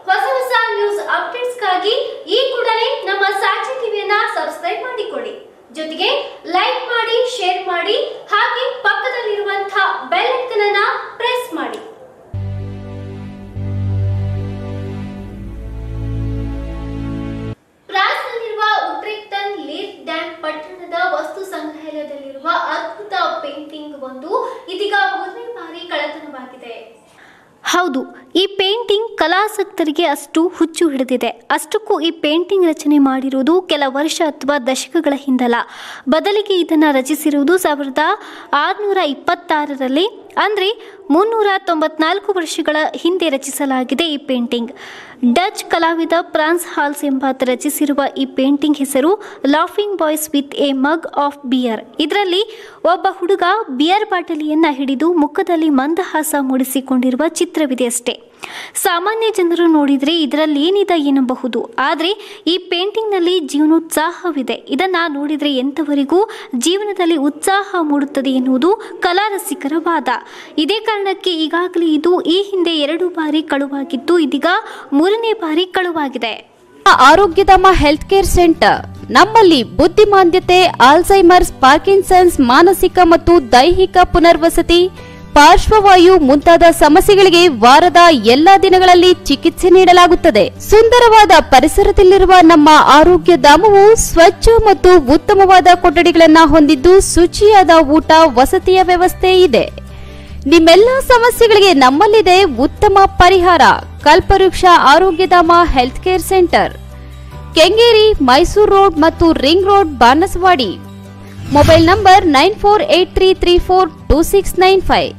ಹೊಸ ಹೊಸ ನ್ಯೂಸ್ ಅಪ್ಡೇಟ್ಸ್ಗಾಗಿ ಈ ಕೂಡಲೇ ನಮ್ಮ ಸಾಕ್ಷಿ ಟಿವಿಯನ್ನ ಸಬ್ಸ್ಕ್ರೈಬ್ ಮಾಡಿಕೊಳ್ಳಿ ಜೊತೆಗೆ ಲೈಕ್ ಮಾಡಿ ಶೇರ್ ಮಾಡಿ ಹಾಗೆ ಪಕ್ಕದಲ್ಲಿರುವಂತಹ ಬೆಲ್ ಐಕನ್ ಅನ್ನ ಪ್ರೆಸ್ ಮಾಡಿ ಫ್ರಾನ್ಸ್ನಲ್ಲಿರುವ ಉಟ್ರಿಕ್ಟನ್ ಲೀರ್ ಡ್ಯಾಮ್ ಪಟ್ಟಣದ ವಸ್ತು ಸಂಗ್ರಹಾಲಯದಲ್ಲಿರುವ ಅದ್ಭುತ ಪೇಂಟಿಂಗ್ ಒಂದು ಇದೀಗ ಮೂರನೇ ಬಾರಿ ಕಳ್ಳತನವಾಗಿದೆ ಹೌದು ಈ ಪೇಂಟಿಂಗ್ ಕಲಾಸಕ್ತರಿಗೆ ಅಷ್ಟು ಹುಚ್ಚು ಹಿಡಿದಿದೆ ಅಷ್ಟಕ್ಕೂ ಈ ಪೇಂಟಿಂಗ್ ರಚನೆ ಮಾಡಿರುವುದು ಕೆಲ ವರ್ಷ ಅಥವಾ ದಶಕಗಳ ಹಿಂದಲ್ಲ ಬದಲಿಗೆ ಇದನ್ನು ರಚಿಸಿರುವುದು ಸಾವಿರದ ಆರುನೂರ ಇಪ್ಪತ್ತಾರರಲ್ಲಿ ಅಂದರೆ ಮುನ್ನೂರ ತೊಂಬತ್ನಾಲ್ಕು ವರ್ಷಗಳ ಹಿಂದೆ ರಚಿಸಲಾಗಿದೆ ಈ ಪೇಂಟಿಂಗ್ ಡಚ್ ಕಲಾವಿದ ಫ್ರಾನ್ಸ್ ಹಾಲ್ಸ್ ಎಂಬಾತ ರಚಿಸಿರುವ ಈ ಪೇಂಟಿಂಗ್ ಹೆಸರು laughing boys with a mug of beer ಇದರಲ್ಲಿ ಒಬ್ಬ ಹುಡುಗ ಬಿಯರ್ ಬಾಟಲಿಯನ್ನ ಹಿಡಿದು ಮುಖದಲ್ಲಿ ಮಂದಹಾಸ ಮೂಡಿಸಿಕೊಂಡಿರುವ ಚಿತ್ರವಿದೆ ಅಷ್ಟೇ ಸಾಮಾನ್ಯ ಜನರು ನೋಡಿದರೆ ಇದರಲ್ಲಿ ಏನಿದೆ ಎನ್ನಬಹುದು ಆದರೆ ಈ ಪೇಂಟಿಂಗ್ನಲ್ಲಿ ಜೀವನೋತ್ಸಾಹವಿದೆ ಇದನ್ನು ನೋಡಿದರೆ ಎಂಥವರಿಗೂ ಜೀವನದಲ್ಲಿ ಉತ್ಸಾಹ ಮೂಡುತ್ತದೆ ಎನ್ನುವುದು ಕಲಾ ರಸಿಕರ ವಾದ ಇದೇ ಕಾರಣಕ್ಕೆ ಈಗಾಗಲೇ ಇದು ಈ ಹಿಂದೆ ಎರಡು ಬಾರಿ ಕಳುವಾಗಿದ್ದು ಇದೀಗ ಮೂರನೇ ಬಾರಿ ಕಳುವಾಗಿದೆ ಆರೋಗ್ಯಧಾಮ ಹೆಲ್ತ್ ಕೇರ್ ಸೆಂಟರ್ ನಮ್ಮಲ್ಲಿ ಬುದ್ಧಿಮಾಂದ್ಯತೆ ಆಲ್ಝೈಮರ್ಸ್ ಪಾರ್ಕಿನ್ಸನ್ಸ್ ಮಾನಸಿಕ ಮತ್ತು ದೈಹಿಕ ಪುನರ್ವಸತಿ ಪಾರ್ಶ್ವವಾಯು ಮುಂತಾದ ಸಮಸ್ಯೆಗಳಿಗೆ ವಾರದ ಎಲ್ಲಾ ದಿನಗಳಲ್ಲಿ ಚಿಕಿತ್ಸೆ ನೀಡಲಾಗುತ್ತದೆ ಸುಂದರವಾದ ಪರಿಸರದಲ್ಲಿರುವ ನಮ್ಮ ಆರೋಗ್ಯ ಧಾಮವು ಸ್ವಚ್ಛ ಮತ್ತು ಉತ್ತಮವಾದ ಕೊಠಡಿಗಳನ್ನ ಹೊಂದಿದ್ದು ಶುಚಿಯಾದ ಊಟ ವಸತಿಯ ವ್ಯವಸ್ಥೆ ಇದೆ ನಿಮ್ಮೆಲ್ಲ ಸಮಸ್ಯೆಗಳಿಗೆ ನಮ್ಮಲ್ಲಿದೆ ಉತ್ತಮ ಪರಿಹಾರ Kalpavriksha Arogyadhama health care centre Kengeri Mysuru road ಮತ್ತು ring road Banaswadi mobile number nine four eight three three four two six nine five